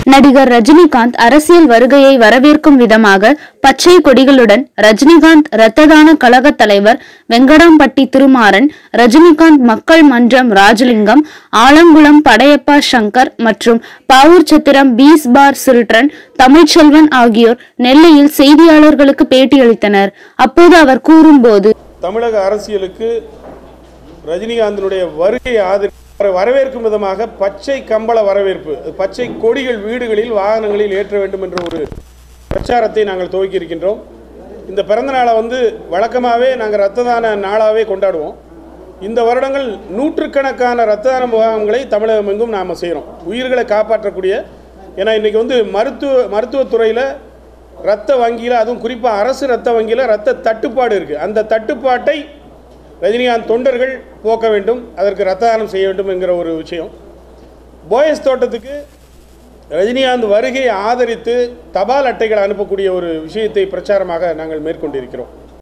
நடிகர் ரஜினிகாந்த் அரசியல் வருகையை வரவேற்கும் விதமாக பச்சை கொடிகளுடன் ரஜினிகாந்த் இரத்த தான கழக தலைவர் வெங்கடாம்பட்டி திருமாறன் ரஜினிகாந்த் மக்கள் மன்றம் ராஜலிங்கம் ஆலங்குளம் படையப்பா சங்கர் மற்றும் Pavoor Chatram peace for children Tamilselvan ஆகியோர் நெல்லையில் செய்தியாளர்களுக்கு பேட்டியளித்தனர் அப்போது அவர் கூறும்போது தமிழக அரசியலுக்கு ரஜினிகாந்தினுடைய வருகையை ஆதரி அவரை வரவேற்கும் விதமாக பச்சை கம்பள வரவேற்பு பச்சை கொடிகள் வீடுகளில் வாகனங்களில் ஏற்ற வேண்டும் என்ற ஒரு பிரச்சாரத்தை நாங்கள் துவக்கி இருக்கின்றோம் இந்த பிறந்த நாளை வந்து வழக்கமாகவே நாங்கள் ரத்த தான நாளாகவே கொண்டாடுவோம் இந்த வருடங்கள் நூற்றுக்கணக்கான ரத்த தான முகாம்களை தமிழகம் எங்கும் நாம் செய்கிறோம் உயிர்களை காப்பாற்றக்கூடிய ஏன்னா இன்றைக்கி வந்து மருத்துவ மருத்துவத்துறையில் ரத்த வங்கியில் அதுவும் குறிப்பாக அரசு ரத்த வங்கியில் ரத்த தட்டுப்பாடு இருக்குது அந்த தட்டுப்பாட்டை ரஜினிகாந்த் தொண்டர்கள் போக்க வேண்டும் அதற்கு ரத்த தானம் செய்ய வேண்டும் என்கிற ஒரு விஷயம் போயஸ் தோட்டத்துக்கு ரஜினிகாந்த் வருகையை ஆதரித்து தபால் அட்டைகள் அனுப்பக்கூடிய ஒரு விஷயத்தை பிரச்சாரமாக நாங்கள் மேற்கொண்டிருக்கிறோம்